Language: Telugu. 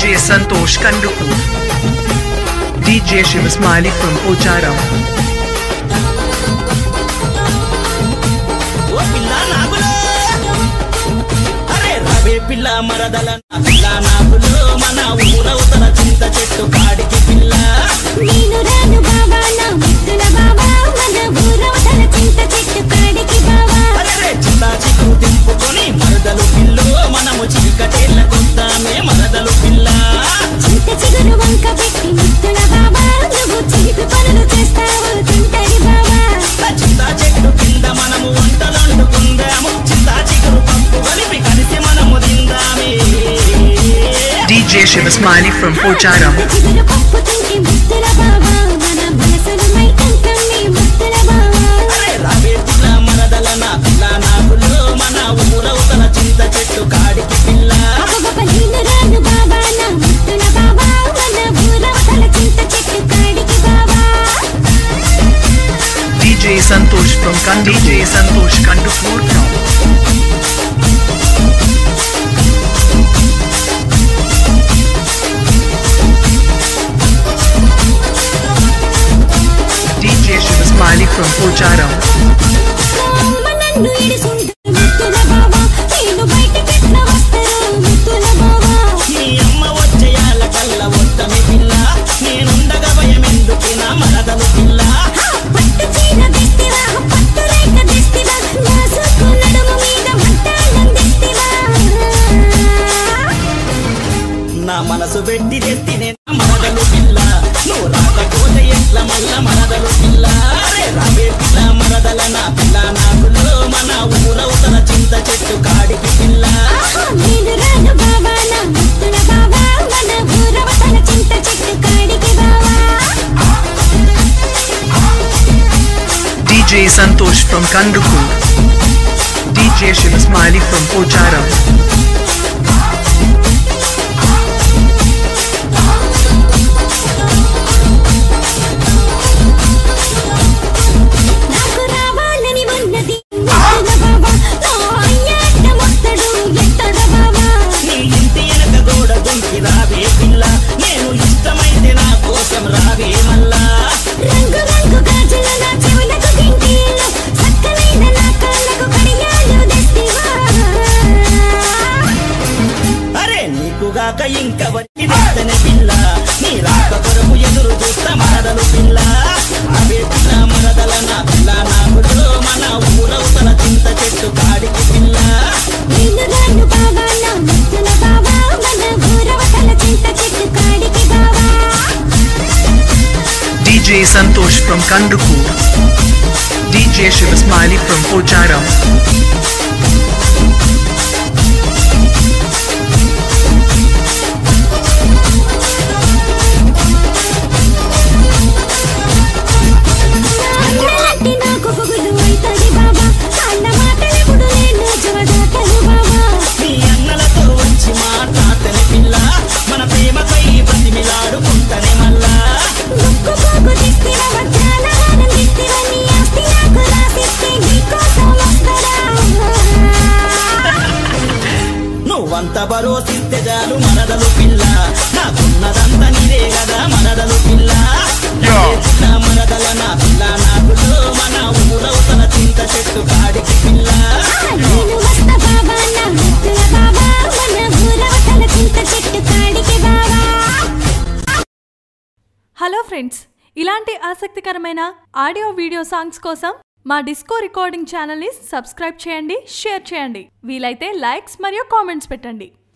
DJ Santosh Kanduku. DJ Shiva Smiley from Pocharam. ఓ పిల్ల నాగులో అరే రవే పిల్ల మరదల నా పిల్ల నాగులో మన ఊరవుతల చింత చెట్టు కాడికి పిల్ల నేను రాను బావా నా ముద్దుల బావా మన ఊరవతల చింత చెట్టు కాడికి బావా అరే చింత చిగురు దింపుకొని మరదలు పిల్లు మనము చీకటేళ్ళ కొద్దామే మరదలు పిల్ల చింత చిగురు వంక పెట్టి ముద్దుల బావా నువ్వు చిలిపి పనులు చేస్తావు తింటరి బావా ఆ చింత చెట్టు కింద మనము వంటలండుకుందాము చింత చిగురు పప్పు కలిపి కలిసి మనము తిందామే DJ Shiva Smiley from Pocharam. చింత చిగురు పప్పు తింటి ముద్దుల బావా మన మనసులు మైకంతం నీ ముద్దుల బావా అరే రవే పిల్ల మరదల నా పిల్ల నాగులో మన ఊరవుతల చింత చెట్టు కాడికి పిల్ల అబ్బబ్బ నేను రాను బావా నా ముద్దుల బావా మన ఊరవతల చింత చెట్టు కాడికి బావా DJ Santosh from Kan DJ Santosh Kandupur from DJ Shiva Smiley from Pocharam. అమ్మ నన్ను ఇడిసుండు ముద్దుల బావా నేను బయటికెట్ల వస్తారు ముద్దుల బావా నీ అమ్మ వచ్చేయాల కల్ల వద్దమి పిల్ల నేనుండగా భయమెందుకు నా మరదలు పిల్ల పట్టు చీర దిస్తివా పట్టు రేఖ దిస్తివా నాసుకు నడుము మీద మట్టాలం దిస్తివా నా మనసు పెట్టి తెత్తినే నా మరదలు పిల్ల నువ్వు రాకపోతే ఎట్ల మల్ల మరదలు పిల్ల అరే రావే పిల్ల మరదల నా పిల్ల నాకులో మన ఊరవుతల చింత చెట్టు కాడికి పిల్ల ఆహా, నేను రాను బావా నా ముద్దుల బావా మన ఊరవతల చింత చెట్టు కాడికి బావా DJ Santosh from Kandupur. DJ Shiva Smiley from Pocharam. నాకు రావాలని ఉన్నది ముద్దుల బావా నా అయ్యాట మొత్తడు ఎత్తడ బావా నీ ఇంటి వెనక గోడ దుంకి రావే పిల్ల నేను ఇష్టమైతే నా కోసం రావే మల్లా రంగు రంగు గాజులు నా చెవులకు గింటీలు చక్కనైన నా కాళ్ళకు కడియాలు తెస్తివా అరే నీకుగాక ఇంకెవరికి తెస్తనే పిల్ల నీ రాక కొరకు ఎదురు చూస్తా మరదలు పిల్ల అవే పిల్ల మరదల నా పిల్ల నాకుడు మన ఊరవుతల చింత చెట్టు కాడికి పిల్ల నేను రాను బావా నా ముద్దుల బావా మన ఊరవతల చింత చెట్టు కాడికి బావా DJ Santosh from Kandupur. DJ Shiva Smiley from Pocharam. నాన్నలాంటి నాకు పొగులు అయితది బావా అన్న మాటలెప్పుడు నేను జవదాటను బావా నీ అన్నలతో వచ్చి మాట్లాడతనే పిల్ల మన ప్రేమపై బ్రతిమిలాడుకుంటనే మల్లా ముక్కు పోగు తెస్తివ వజ్రాల హారం తెస్తివ నీ ఆస్తి నాకు రాసిస్తే నీకోసం వస్తరా నువ్వంత భరోసిస్తే చాలు మరదలు పిల్ల నాకున్నదంతా నీదే కదా మరదలు పిల్ల అదే పిల్ల మరదల నా పిల్ల నాకులో మన ఊరవుతల చింత చెట్టు కాడికి పిల్ల నేను వస్తా బావా నా ముద్దుల బావా మన ఊరవతల చింత చెట్టు కాడికి బావా హలో ఫ్రెండ్స్ ఇలాంటి ఆసక్తికరమైన ఆడియో వీడియో సాంగ్స్ కోసం మా డిస్కో రికార్డింగ్ ఛానల్ని సబ్స్క్రైబ్ చేయండి షేర్ చేయండి వీలైతే లైక్స్ మరియు కామెంట్స్ పెట్టండి